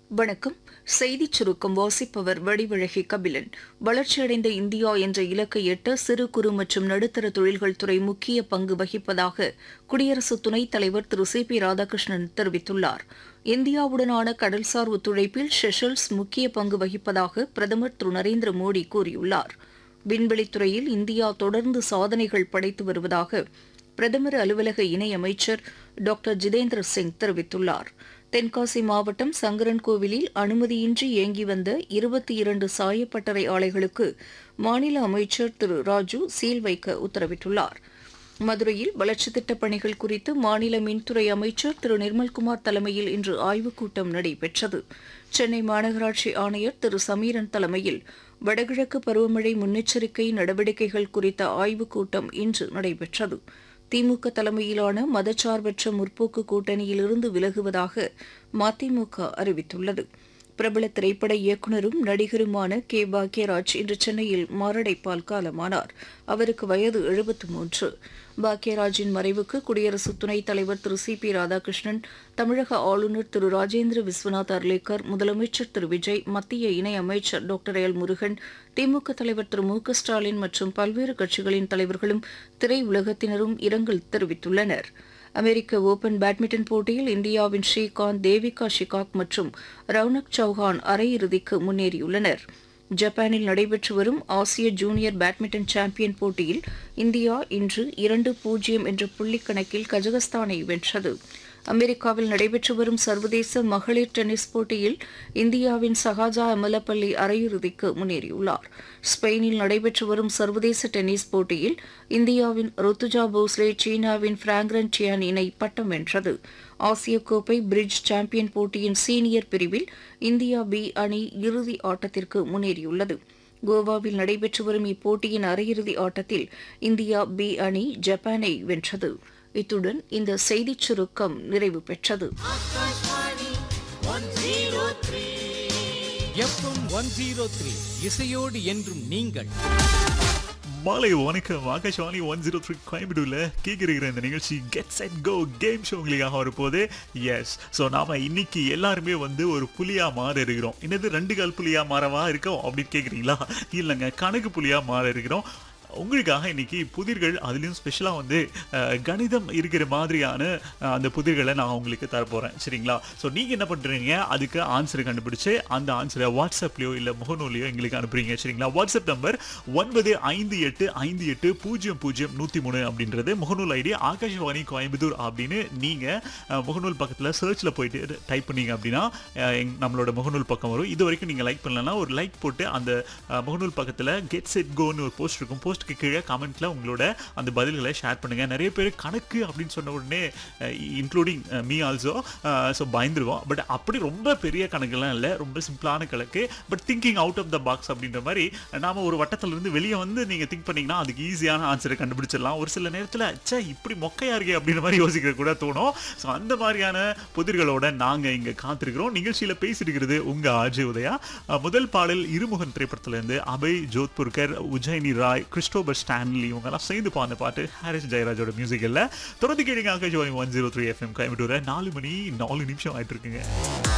வணக்கம் செய்திச் சுருக்கம் வாசிப்பவர் வடிவழகி கபிலன் வளர்ச்சியடைந்த இந்தியா என்ற இலக்கை எட்ட சிறு குறு மற்றும் நடுத்தர தொழில்கள் துறை முக்கிய பங்கு வகிப்பதாக குடியரசு துணைத் தலைவர் திரு சி பி ராதாகிருஷ்ணன் தெரிவித்துள்ளார் இந்தியாவுடனான கடல்சார் ஒத்துழைப்பில் ஷெஷல்ஸ் முக்கிய பங்கு வகிப்பதாக பிரதமர் திரு நரேந்திர மோடி கூறியுள்ளார் விண்வெளித்துறையில் இந்தியா தொடர்ந்து சாதனைகள் படைத்து வருவதாக பிரதமர் அலுவலக இணையமைச்சர் டாக்டர் ஜிதேந்திர சிங் தெரிவித்துள்ளார் தென்காசி மாவட்டம் சங்கரன் கோவிலில் அனுமதியின்றி இயங்கி வந்த இருபத்தி இரண்டு சாயப்பட்டறை ஆலைகளுக்கு மாநில அமைச்சர் திரு ராஜு சீல் வைக்க உத்தரவிட்டுள்ளார் மதுரையில் வளர்ச்சித் திட்டப் பணிகள் குறித்து மாநில மின்துறை அமைச்சர் திரு நிர்மல்குமார் தலைமையில் இன்று ஆய்வுக் கூட்டம் நடைபெற்றது சென்னை மாநகராட்சி ஆணையர் திரு சமீரன் தலைமையில் வடகிழக்கு பருவமழை முன்னெச்சரிக்கை நடவடிக்கைகள் குறித்த ஆய்வுக் கூட்டம் இன்று நடைபெற்றது திமுக தலைமையிலான மதச்சார்பற்ற முற்போக்கு கூட்டணியிலிருந்து விலகுவதாக மதிமுக அறிவித்துள்ளது பிரபல திரைப்பட இயக்குநரும் நடிகருமான கே பாக்யராஜ் இன்று சென்னையில் மாரடைப்பால் காலமானார் அவருக்கு வயது எழுபத்து மூன்று பாக்யராஜின் மறைவுக்கு குடியரசு துணைத் தலைவர் திரு சி பி ராதாகிருஷ்ணன் தமிழக ஆளுநர் திரு ராஜேந்திர விஸ்வநாத் அர்லேக்கர் முதலமைச்சர் திரு விஜய் மத்திய இணையமைச்சர் டாக்டர் எல் முருகன் திமுக தலைவர் திரு மு க ஸ்டாலின் மற்றும் பல்வேறு கட்சிகளின் தலைவர்களும் திரையுலகத்தினரும் இரங்கல் தெரிவித்துள்ளனா் அமெரிக்க ஓபன் பேட்மிண்டன் போட்டியில் இந்தியாவின் ஸ்ரீகாந்த் தேவிகா ஷிகாக் மற்றும் ரவுனக் சௌஹான் அரையிறுதிக்கு முன்னேறியுள்ளனர் ஜப்பானில் நடைபெற்று வரும் ஆசிய ஜூனியர் பேட்மிண்டன் சாம்பியன் போட்டியில் இந்தியா இன்று இரண்டு பூஜ்ஜியம் என்ற புள்ளிக் கணக்கில் கஜகஸ்தானை வென்றது அமெரிக்காவில் நடைபெற்று வரும் சர்வதேச மகளிர் டென்னிஸ் போட்டியில் இந்தியாவின் சகாஜா அமலப்பள்ளி அரையிறுதிக்கு முன்னேறியுள்ளார் ஸ்பெயினில் நடைபெற்று வரும் சர்வதேச டென்னிஸ் போட்டியில் இந்தியாவின் ருத்துஜா போஸ்லே சீனாவின் பிராங்ரன் சியான் இணை பட்டம் வென்றது ஆசிய கோப்பை பிரிட்ஜ் சாம்பியன் போட்டியின் சீனியர் பிரிவில் இந்தியா பி அணி இறுதி ஆட்டத்திற்கு முன்னேறியுள்ளது கோவாவில் நடைபெற்று வரும் இப்போட்டியின் அரையிறுதி ஆட்டத்தில் இந்தியா பி அணி ஜப்பானை வென்றது இத்துடன் இந்த செய்திச் சுருக்கம் நிறைவு பெற்றது எஃப்எம் ஒன் ஜீரோ த்ரீ இசையோடு என்றும் நீங்கள் மாலை வணக்கம் ஆகாஷவாணி ஒன் ஜீரோ த்ரீ கோயம்புத்தூர்ல கேட்கிற இந்த நிகழ்ச்சி get set go game show உங்களுக்காக வரப்போகுது எஸ் ஸோ நாம இன்னைக்கு எல்லாருமே வந்து ஒரு புலியா மாற இருக்கிறோம் என்னது ரெண்டு கால் புலியா மாறவா இருக்கோம் அப்படின்னு கேட்குறீங்களா இல்லைங்க கணக்கு புலியா மாற இருக்கிறோம் உங்களுக்காக இன்னைக்கு புதிர்கள் அதுலேயும் ஸ்பெஷலாக வந்து அஹ், கணிதம் இருக்கிற மாதிரியான அஹ், அந்த புதிர்களை நான் உங்களுக்கு தரப்போகிறேன் சரிங்களா ஸோ நீங்கள் என்ன பண்ணுறீங்க அதுக்கு ஆன்சரை கண்டுபிடிச்சு அந்த ஆன்சரை வாட்ஸ்அப்லையோ இல்லை முகநூலையோ எங்களுக்கு அனுப்புறீங்க சரிங்களா வாட்ஸ்அப் நம்பர் ஒன்பது ஐந்து எட்டு ஐந்து எட்டு பூஜ்ஜியம் பூஜ்ஜியம் நூற்றி மூணு அப்படின்றது முகநூல் ஐடி ஆகாஷவாணி கோயம்புத்தூர் அப்படின்னு நீங்கள் முகநூல் பக்கத்தில் சர்ச்சில் போயிட்டு டைப் பண்ணீங்க அப்படின்னா அஹ், எங் நம்மளோட முகநூல் பக்கம் வரும் இது வரைக்கும் நீங்கள் லைக் பண்ணலன்னா ஒரு லைக் போட்டு அந்த அஹ், முகநூல் பக்கத்தில் கெட் செட் கோன்னு ஒரு போஸ்ட் இருக்கும் போஸ்ட்டுக்கு கீழே கமெண்ட்ல உங்களோட அந்த பதில்களை ஷேர் பண்ணுங்க நிறைய பேர் கணக்கு அப்படின்னு சொன்ன உடனே இன்க்ளூடிங் மீ ஆல்சோ ஸோ பயந்துருவோம் பட் அப்படி ரொம்ப பெரிய கணக்குலாம் இல்லை ரொம்ப சிம்பிளான கணக்கு but thinking out of the box அப்படின்ற மாதிரி நாம ஒரு வட்டத்துல இருந்து வெளியே வந்து நீங்க திங்க் பண்ணீங்கன்னா அதுக்கு ஈஸியான ஆன்சரை கண்டுபிடிச்சிடலாம் ஒரு சில நேரத்தில் ச்சே இப்படி மொக்கையா இருக்கே அப்படின்ற மாதிரி யோசிக்க கூட தோணும் ஸோ அந்த மாதிரியான புதிர்களோட நாங்க இங்க காத்திருக்கிறோம் நிகழ்ச்சியில பேசியிருக்கிறது உங்க ஆஜய் உதயா அஹ், முதல் பாடல் இருமுகன் திரைப்படத்துல இருந்து அபய் ஜோத்புர்கர் உஜயினி ராய் கிறிஸ்டோபர் ஸ்டான்லி இவங்கெல்லாம் சேர்ந்து பாடின பாட்டு ஹாரிஸ் ஜெயராஜோட மியூசிக்கில் தொடர்ந்து கேளுங்க Akash one zero three FM கோயம்புத்தூரை நாலு மணி நாலு நிமிஷம் ஆயிட்டு இருக்குங்க